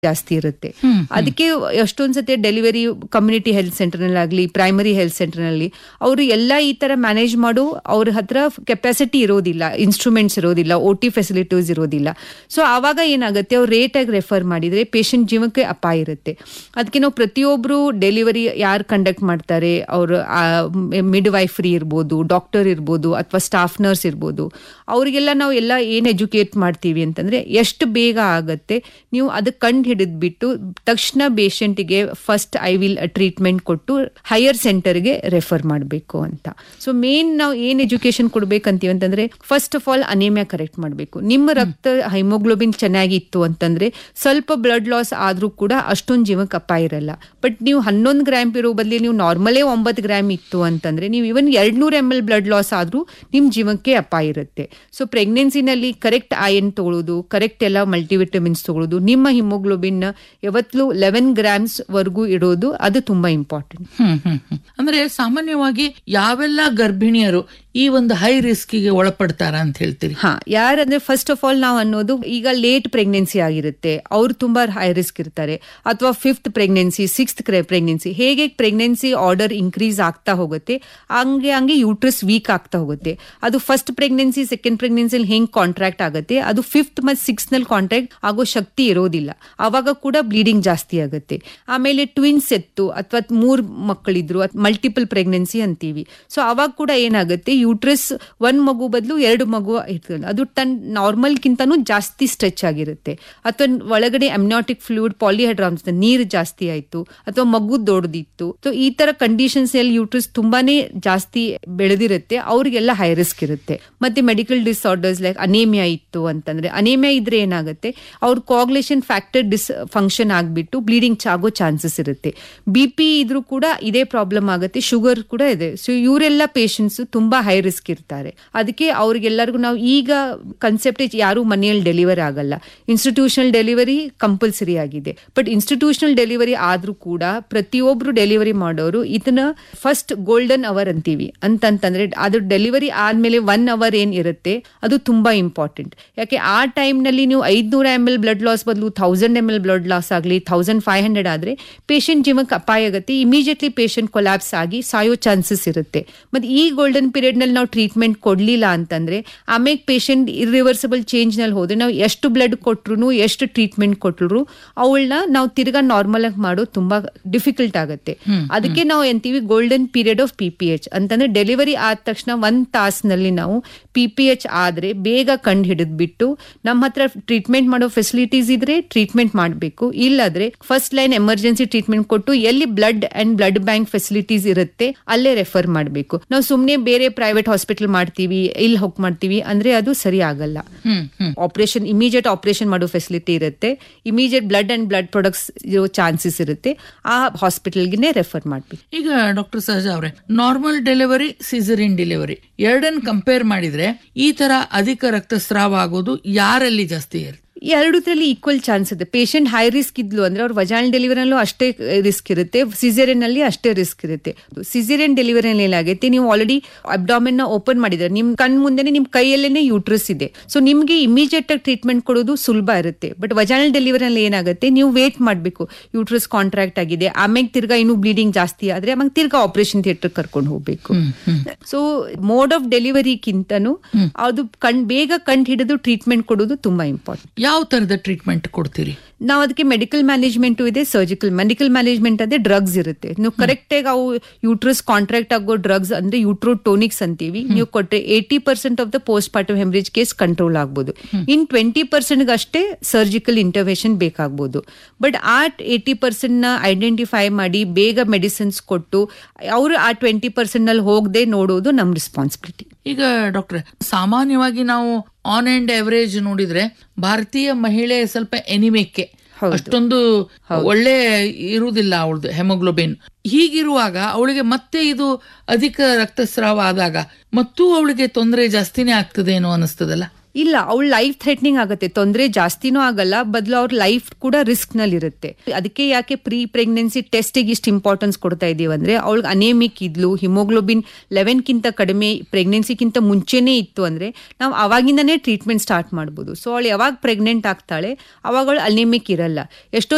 ಜಾಸ್ತಿ ಇರುತ್ತೆ ಅದಕ್ಕೆ ಎಷ್ಟೊಂದ್ ಸತಿ ಡೆಲಿವರಿ ಕಮ್ಯುನಿಟಿ ಹೆಲ್ತ್ ಸೆಂಟರ್ ನಲ್ಲಿ ಪ್ರೈಮರಿ ಹೆಲ್ತ್ ಸೆಂಟರ್ ನಲ್ಲಿ ಅವರು ಎಲ್ಲ ಈ ತರ ಮ್ಯಾನೇಜ್ ಮಾಡು ಅವ್ರ ಹತ್ರ ಕೆಪಾಸಿಟಿ ಇರೋದಿಲ್ಲ ಇನ್ಸ್ಟ್ರೂಮೆಂಟ್ಸ್ ಇರೋದಿಲ್ಲ ಓ ಟಿ ಫೆಸಿಲಿಟೀಸ್ ಇರೋದಿಲ್ಲ ಸೊ ಆವಾಗ ಏನಾಗುತ್ತೆ ಅವ್ರು ರೇಟ್ ಆಗಿ ರೆಫರ್ ಮಾಡಿದ್ರೆ ಪೇಷಂಟ್ ಜೀವಕ್ಕೆ ಅಪಾಯ ಇರುತ್ತೆ ಅದಕ್ಕೆ ನಾವು ಪ್ರತಿಯೊಬ್ರು ಡೆಲಿವರಿ ಯಾರು ಕಂಡಕ್ಟ್ ಮಾಡ್ತಾರೆ ಅವರು ಮಿಡ್ ವೈಫ್ರಿ ಇರ್ಬೋದು ಡಾಕ್ಟರ್ ಇರ್ಬೋದು ಅಥವಾ ಸ್ಟಾಫ್ ನರ್ಸ್ ಇರ್ಬೋದು ಅವರಿಗೆಲ್ಲ ನಾವು ಎಲ್ಲ ಏನ್ ಎಜುಕೇಟ್ ಮಾಡ್ತೀವಿ ಅಂತಂದ್ರೆ ಎಷ್ಟು ಬೇಗ ಆಗತ್ತೆ ನೀವು ಅದಕ್ಕೆ ಕಂಡು ಹಿಡಿದ್ಬಿಟ್ಟು ತಕ್ಷಣ ಪೇಷಂಟ್ಗೆ ಫಸ್ಟ್ ಐ ವಿಲ್ ಟ್ರೀಟ್ಮೆಂಟ್ ಕೊಟ್ಟು ಹೈಯರ್ ಸೆಂಟರ್ಗೆ ರೆಫರ್ ಮಾಡಬೇಕು ಅಂತ ಸೊ ಮೇನ್ ನಾವು ಏನ್ ಎಜುಕೇಶನ್ ಕೊಡ್ಬೇಕಂತೀವಿ ಅಂತಂದ್ರೆ first of all anaemia correct ಮಾಡಬೇಕು ನಿಮ್ಮ ರಕ್ತ ಹೈಮೋಗ್ಲೋಬಿನ್ ಚೆನ್ನಾಗಿತ್ತು ಅಂತಂದ್ರೆ ಸ್ವಲ್ಪ ಬ್ಲಡ್ ಲಾಸ್ ಆದ್ರೂ ಕೂಡ ಅಷ್ಟೊಂದು ಜೀವಕ್ಕೆ ಅಪಾಯ ಇರಲ್ಲ ಬಟ್ ನೀವು ಹನ್ನೊಂದು ಗ್ರಾಮ್ ಇರೋ ಬದಲಿ ನೀವು ನಾರ್ಮಲೇ ಒಂಬತ್ತು ಗ್ರಾಮ್ ಇತ್ತು ಅಂತಂದ್ರೆ ನೀವು ಇವನ್ ಎರಡ್ನೂರ ಎಮ್ ಎಲ್ ಬ್ಲಡ್ ಲಾಸ್ ಆದ್ರೂ ನಿಮ್ ಜೀವಕ್ಕೆ ಅಪಾಯ ಇರುತ್ತೆ ಸೊ ಪ್ರೆಗ್ನೆನ್ಸಿನಲ್ಲಿ ಕರೆಕ್ಟ್ ಐರನ್ ತಗೊಳ್ಳೋದು ಕರೆಕ್ಟ್ ಎಲ್ಲ ಮಲ್ಟಿವಿಟಮಿನ್ಸ್ ತಗೊಳ್ಳೋದು ನಿಮ್ಮ ಹಿಮೋಗ್ಲೋಬಿನ್ ಯಾವತ್ತಲೂ ಲೆವೆನ್ ಗ್ರಾಮ್ಸ್ ವರೆಗೂ ಇಡೋದು ಅದು ತುಂಬಾ ಇಂಪಾರ್ಟೆಂಟ್ ಹ್ಮ್ ಹ್ಮ್ ಹ್ಮ್. ಅಂದ್ರೆ ಸಾಮಾನ್ಯವಾಗಿ ಯಾವೆಲ್ಲ ಗರ್ಭಿಣಿಯರು ಈ ಒಂದು ಹೈ ರಿಸ್ಕಿಗೆ ಒಳಪಡ್ತಾರ ಅಂತ ಹೇಳ್ತೀರಿ ಹಾ ಯಾರಂದ್ರೆ ಫಸ್ಟ್ ಆಫ್ ಆಲ್ ನಾವು ಅನ್ನೋದು ಈಗ ಲೇಟ್ ಪ್ರೆಗ್ನೆನ್ಸಿ ಆಗಿರುತ್ತೆ ಅವ್ರು ತುಂಬಾ ಹೈ ರಿಸ್ಕ್ ಇರ್ತಾರೆ ಅಥವಾ ಫಿಫ್ತ್ ಪ್ರೆಗ್ನೆನ್ಸಿ ಸಿಕ್ಸ್ತ್ ಪ್ರೆಗ್ನೆನ್ಸಿ ಹೇಗೆ ಪ್ರೆಗ್ನೆನ್ಸಿ ಆರ್ಡರ್ ಇನ್ಕ್ರೀಸ್ ಆಗ್ತಾ ಹೋಗುತ್ತೆ ಹಂಗೆ ಹಂಗೆ ಯೂಟ್ರಸ್ ವೀಕ್ ಆಗ್ತಾ ಹೋಗುತ್ತೆ ಅದು ಫಸ್ಟ್ ಪ್ರೆಗ್ನೆನ್ಸಿ ಸೆಕೆಂಡ್ ಪ್ರೆಗ್ನೆನ್ಸಿ ಹೆಂಗ್ ಕಾಂಟ್ರಾಕ್ಟ್ ಆಗುತ್ತೆ ಅದು ಫಿಫ್ತ್ ಮತ್ತು ಸಿಕ್ಸ್ ನಲ್ಲಿ ಕಾಂಟ್ರಾಕ್ಟ್ ಆಗೋ ಶಕ್ತಿ ಇರೋದಿಲ್ಲ ಅವಾಗ ಕೂಡ ಬ್ಲೀಡಿಂಗ್ ಜಾಸ್ತಿ ಆಗುತ್ತೆ ಆಮೇಲೆ ಟ್ವಿನ್ಸ್ ಎತ್ತು ಅಥವಾ ಮೂರ್ ಮಕ್ಕಳಿದ್ರು ಮಲ್ಟಿಪಲ್ ಪ್ರೆಗ್ನೆನ್ಸಿ ಅಂತೀವಿ ಸೊ ಅವಾಗ ಕೂಡ ಏನಾಗುತ್ತೆ ಯೂಟ್ರಸ್ ಒಂದ್ ಮಗು ಬದಲು ಎರಡು ಮಗು ಇರ್ತದೆ ಅದು ತನ್ ನಾರ್ಮಲ್ ಕಿಂತನೂ ಜಾಸ್ತಿ ಸ್ಟ್ರೆಚ್ ಆಗಿರುತ್ತೆ ಅಥವಾ ಒಳಗಡೆ ಅಮ್ನಾಟಿಕ್ ಫ್ಲೂಯಿಡ್ ಪಾಲಿಹೈಡ್ರಾಮ್ಸ್ ನೀರು ಜಾಸ್ತಿ ಆಯ್ತು ಅಥವಾ ಮಗು ದೊಡ್ಡದಿತ್ತು ಸೊ ಈ ತರ ಕಂಡೀಷನ್ಸ್ ಅಲ್ಲಿ ಯೂಟ್ರಸ್ ತುಂಬಾನೇ ಜಾಸ್ತಿ ಬೆಳೆದಿರುತ್ತೆ ಅವ್ರಿಗೆಲ್ಲ ಹೈ ರಿಸ್ಕ್ ಇರುತ್ತೆ ಮತ್ತೆ ಮೆಡಿಕಲ್ ಡಿಸಾರ್ಡರ್ಸ್ ಲೈಕ್ ಅನೇಮಿಯಾ ಇತ್ತು ಅಂತಂದ್ರೆ ಅನೇಮಿಯಾ ಇದ್ರೆ ಏನಾಗುತ್ತೆ ಅವ್ರ ಕಾಗ್ಲೇಷನ್ ಫ್ಯಾಕ್ಟರ್ ಡಿಸ್ ಫಂಕ್ಷನ್ ಆಗ್ಬಿಟ್ಟು ಬ್ಲೀಡಿಂಗ್ ಆಗೋ ಚಾನ್ಸಸ್ ಇರುತ್ತೆ ಬಿ ಪಿ ಇದ್ರೂ ಕೂಡ ಇದೇ ಪ್ರಾಬ್ಲಮ್ ಆಗುತ್ತೆ ಶುಗರ್ ಕೂಡ ಇದೆ ಸೊ ಇವರೆಲ್ಲ ಪೇಷಂಟ್ಸ್ ತುಂಬಾ ಹೈ ರಿಸ್ಕ್ ಇರ್ತಾರೆ ಅದಕ್ಕೆ ಅವ್ರಿಗೆಲ್ಲರಿಗೂ ನಾವು ಈಗ ಕನ್ಸೆಪ್ಟ್ ಯಾರು ಮನೆಯಲ್ಲಿ ಡೆಲಿವರಿ ಆಗಲ್ಲ ಇನ್ಸ್ಟಿಟ್ಯೂಷನಲ್ ಡೆಲಿವರಿ ಕಂಪಲ್ಸರಿ ಆಗಿದೆ ಬಟ್ ಇನ್ಸ್ಟಿಟ್ಯೂಷನಲ್ ಡೆಲಿವರಿ ಆದ್ರೂ ಕೂಡ ಪ್ರತಿಯೊಬ್ರು ಡೆಲಿವರಿ ಮಾಡೋರು ಇದನ್ನ ಫಸ್ಟ್ ಗೋಲ್ಡನ್ ಅವರ್ ಅಂತೀವಿ ಅಂತಂತಂದ್ರೆ ಅದು ಡೆಲಿವರಿ ಆದ್ಮೇಲೆ ಒನ್ ಅವರ್ ಏನ್ ಇರುತ್ತೆ ಅದು ತುಂಬಾ ಇಂಪಾರ್ಟೆಂಟ್ ಯಾಕೆ ಆ ಟೈಮ್ ನಲ್ಲಿ ನೀವು ಐದ್ನೂರ ಎಮ್ ಎಲ್ ಬ್ಲಡ್ ಲಾಸ್ ಬದಲು thousand M L blood loss ಆಗಲಿ ಥೌಸಂಡ್ ಫೈವ್ ಹಂಡ್ರೆಡ್ ಆದ್ರೆ ಪೇಷಂಟ್ ಜೀವಕ್ಕೆ ಅಪಾಯ ಆಗುತ್ತೆ ಇಮಿಡಿಯೇಟ್ಲಿ ಪೇಷಂಟ್ ಕೊಲಾಪ್ಸ್ ಆಗಿ ಸಾಯೋ ಚಾನ್ಸಸ್ ಇರುತ್ತೆ ಮತ್ತೆ ಈ ಗೋಲ್ಡನ್ ಪೀರಿಯಡ್ ನಲ್ಲಿ ನಾವು ಟ್ರೀಟ್ಮೆಂಟ್ ಕೊಡ್ಲಿಲ್ಲ ಅಂತಂದ್ರೆ ಆಮೇಲೆ ಪೇಷಂಟ್ ಇರಿವರ್ಸಿಬಲ್ ಚೇಂಜ್ ನಲ್ಲಿ ಹೋದ್ರೆ ನಾವು ಎಷ್ಟು ಬ್ಲಡ್ ಕೊಟ್ರು ಎಷ್ಟು ಟ್ರೀಟ್ಮೆಂಟ್ ಕೊಟ್ರು ಅವಳನ್ನ ನಾವು ತಿರ್ಗಾ ನಾರ್ಮಲ್ ಆಗಿ ಮಾಡೋದು ತುಂಬಾ ಡಿಫಿಕಲ್ಟ್ ಆಗುತ್ತೆ ಅದಕ್ಕೆ ನಾವು ಎಂತೀವಿ golden period of P P H ಅಂತಂದ್ರೆ ಡೆಲಿವರಿ ಆದ ತಕ್ಷಣ ಒಂದ್ ತಾಸ್ನಲ್ಲಿ ನಾವು ಪಿ ಪಿ ಎಚ್ ಆದ್ರೆ ಬೇಗ ಕಂಡು ಹಿಡಿದ್ಬಿಟ್ಟು ನಮ್ಮ ಹತ್ರ ಟ್ರೀಟ್ಮೆಂಟ್ ಮಾಡೋ ಫೆಸಿಲಿಟೀಸ್ ಇದ್ರೆ ಟ್ರೀಟ್ಮೆಂಟ್ ಮಾಡಬೇಕು ಇಲ್ಲಾದ್ರೆ ಫಸ್ಟ್ ಲೈನ್ ಎಮರ್ಜೆನ್ಸಿ ಟ್ರೀಟ್ಮೆಂಟ್ ಕೊಟ್ಟು ಎಲ್ಲಿ blood and blood bank facilities ಇರುತ್ತೆ ಅಲ್ಲೇ ರೆಫರ್ ಮಾಡಬೇಕು ನಾವು ಸುಮ್ಮನೆ ಬೇರೆ ಪ್ರೈವೇಟ್ ಹಾಸ್ಪಿಟಲ್ ಮಾಡ್ತೀವಿ ಇಲ್ಲಿ ಹೋಗಿ ಮಾಡ್ತೀವಿ ಅಂದ್ರೆ ಅದು ಸರಿ ಆಗಲ್ಲ ಹ್ಮ್ ಹ್ಮ್ ಆಪರೇಷನ್ ಇಮಿಡಿಯೇಟ್ ಆಪರೇಷನ್ ಮಾಡೋ ಫೆಸಿಲಿಟಿ ಇರುತ್ತೆ immediate blood and blood products ಇರೋ ಚಾನ್ಸಸ್ ಇರುತ್ತೆ ಆ ಹಾಸ್ಪಿಟಲ್ಗೆ ರೆಫರ್ ಮಾಡ್ಬೇಕು ಈಗ ಡಾಕ್ಟರ್ ಸಹಜ ಅವರೇ ನಾರ್ಮಲ್ ಡೆಲಿವರಿ ಸಿಸರಿನ್ ಡೆಲಿವರಿ ಎರಡನ್ನ ಕಂಪೇರ್ ಮಾಡಿದ್ರೆ ಈ ತರ ಅಧಿಕ ರಕ್ತಸ್ರಾವ ಆಗೋದು ಯಾರಲ್ಲಿ ಜಾಸ್ತಿ ಇರುತ್ತೆ ಎರಡರಲ್ಲಿ ಈಕ್ವಲ್ ಚಾನ್ಸ್ ಇದೆ ಪೇಷಂಟ್ ಹೈ ರಿಸ್ಕ್ ಇದ್ಲು ಅಂದ್ರೆ ಅವ್ರ ವಜಾಲ್ ಡೆಲಿವರಿನಲ್ಲೂ ಅಷ್ಟೇ ರಿಸ್ಕ್ ಇರುತ್ತೆ ಸಿಸೇರಿಯನ್ ಅಲ್ಲಿ ಅಷ್ಟೇ ರಿಸ್ಕ್ ಇರುತ್ತೆ ಸಿಸೇರಿಯನ್ ಡೆಲಿವರಿನಲ್ಲಿ ಏನಾಗುತ್ತೆ ನೀವು ಆಲ್ರೆಡಿ ಅಬ್ಡಾಮಿನ್ ನ ಓಪನ್ ಮಾಡಿದ್ರೆ ನಿಮ್ ಕಣ್ ಮುಂದೆನೆ ನಿಮ್ ಕೈಯಲ್ಲೇನೆ ಯೂಟ್ರಸ್ ಇದೆ ಸೊ ನಿಮ್ಗೆ ಇಮಿಡಿಯೇಟ್ ಆಗಿ ಟ್ರೀಟ್ಮೆಂಟ್ ಕೊಡೋದು ಸುಲಭ ಇರುತ್ತೆ ಬಟ್ ವಜಾಲ್ ಡೆಲಿವರಿನಲ್ಲಿ ಏನಾಗುತ್ತೆ ನೀವು ವೇಟ್ ಮಾಡಬೇಕು ಯೂಟ್ರಸ್ ಕಾಂಟ್ರಾಕ್ಟ್ ಆಗಿದೆ ಆಮೇಲೆ ತಿರ್ಗಾ ಇನ್ನೂ ಬ್ಲೀಡಿಂಗ್ ಜಾಸ್ತಿ ಆದ್ರೆ ಆಮೇಲೆ ತಿರ್ಗಾ ಆಪರೇಷನ್ ಥಿಯೇಟರ್ ಕರ್ಕೊಂಡು ಹೋಗ್ಬೇಕು ಸೊ ಮೋಡ್ ಆಫ್ ಡೆಲಿವರಿಗಿಂತನೂ ಅದು ಕಣ್ ಬೇಗ ಕಂಡು ಹಿಡಿದು ಟ್ರೀಟ್ಮೆಂಟ್ ಕೊಡೋದು ತುಂಬಾ ಇಂಪಾರ್ಟೆಂಟ್ ಯಾವ ತರದ ಟ್ರೀಟ್ಮೆಂಟ್ ಕೊಡ್ತೀರಿ ನಾವು ಅದಕ್ಕೆ ಮೆಡಿಕಲ್ ಮ್ಯಾನೇಜ್ಮೆಂಟ್ ಇದೆ ಸರ್ಜಿಕಲ್ ಮೆಡಿಕಲ್ ಮ್ಯಾನೇಜ್ಮೆಂಟ್ ಅದೇ ಡ್ರಗ್ಸ್ ಇರುತ್ತೆ ನೀವು ಕರೆಕ್ಟ್ ಆಗಿ ಅವು ಯೂಟ್ರಸ್ ಕಾಂಟ್ರಾಕ್ಟ್ ಆಗೋ ಡ್ರಗ್ಸ್ ಅಂದ್ರೆ ಯೂಟ್ರೋಟೋನಿಕ್ಸ್ ಅಂತೀವಿ ನೀವು ಕೊಟ್ರೆ eighty percent of the postpartum haemorrhage case control ಆಗ್ಬೋದು ಇನ್ ಟ್ವೆಂಟಿ ಪರ್ಸೆಂಟ್ ಅಷ್ಟೇ ಸರ್ಜಿಕಲ್ ಇಂಟರ್ವೆನ್ಷನ್ ಬೇಕಾಗ್ಬೋದು ಬಟ್ ಆ ಏಟಿ ಪರ್ಸೆಂಟ್ ನ ಐಡೆಂಟಿಫೈ ಮಾಡಿ ಬೇಗ ಮೆಡಿಸಿನ್ಸ್ ಕೊಟ್ಟು ಅವರು ಆ ಟ್ವೆಂಟಿ ಪರ್ಸೆಂಟ್ ನಲ್ಲಿ ಹೋಗದೆ ನೋಡೋದು ನಮ್ ರೆಸ್ಪಾನ್ಸಿಬಿಲಿಟಿ ಈಗ ಡಾಕ್ಟ್ರೆ ಸಾಮಾನ್ಯವಾಗಿ ನಾವು ಆನ್ ಅಂಡ್ ಅವರೇಜ್ ನೋಡಿದ್ರೆ ಭಾರತೀಯ ಮಹಿಳೆ ಸ್ವಲ್ಪ ಎನಿಮೆಕ್ಕೆ ಹೌದು. ಅಷ್ಟೊಂದು ಒಳ್ಳೆ ಇರುವುದಿಲ್ಲ ಅವಳದು ಹೆಮೋಗ್ಲೋಬಿನ್ ಹೀಗಿರುವಾಗ ಅವಳಿಗೆ ಮತ್ತೆ ಇದು ಅಧಿಕ ರಕ್ತಸ್ರಾವ ಆದಾಗ ಮತ್ತೂ ಅವಳಿಗೆ ತೊಂದರೆ ಜಾಸ್ತಿನೇ ಆಗ್ತದೇನೋ ಅನಿಸ್ತದಲ್ಲ ಇಲ್ಲ ಅವಳ ಲೈಫ್ ಥ್ರೆಟ್ನಿಂಗ್ ಆಗುತ್ತೆ ತೊಂದರೆ ಜಾಸ್ತಿನೂ ಆಗಲ್ಲ ಬದಲು ಅವ್ರ ಲೈಫ್ ಕೂಡ ರಿಸ್ಕ್ ನಲ್ಲಿ ಇರುತ್ತೆ ಅದಕ್ಕೆ ಯಾಕೆ ಪ್ರೀ ಪ್ರೆಗ್ನೆನ್ಸಿ ಟೆಸ್ಟಿಗೆ ಇಷ್ಟು ಇಂಪಾರ್ಟೆನ್ಸ್ ಕೊಡ್ತಾ ಇದೀವಿ ಅಂದ್ರೆ ಅವಳಿಗೆ ಅನೇಮಿಕ್ ಇದ್ಲು ಹಿಮೋಗ್ಲೋಬಿನ್ ಲೆವೆನ್ ಕಿಂತ ಕಡಿಮೆ ಪ್ರೆಗ್ನೆನ್ಸಿಗಿಂತ ಮುಂಚೆನೇ ಇತ್ತು ಅಂದ್ರೆ ನಾವು ಅವಾಗಿಂದನೇ ಟ್ರೀಟ್ಮೆಂಟ್ ಸ್ಟಾರ್ಟ್ ಮಾಡ್ಬೋದು ಸೊ ಅವಳು ಯಾವಾಗ ಪ್ರೆಗ್ನೆಂಟ್ ಆಗ್ತಾಳೆ ಅವಾಗ ಅವಳು ಅನೇಮಿಕ್ ಇರಲ್ಲ ಎಷ್ಟೋ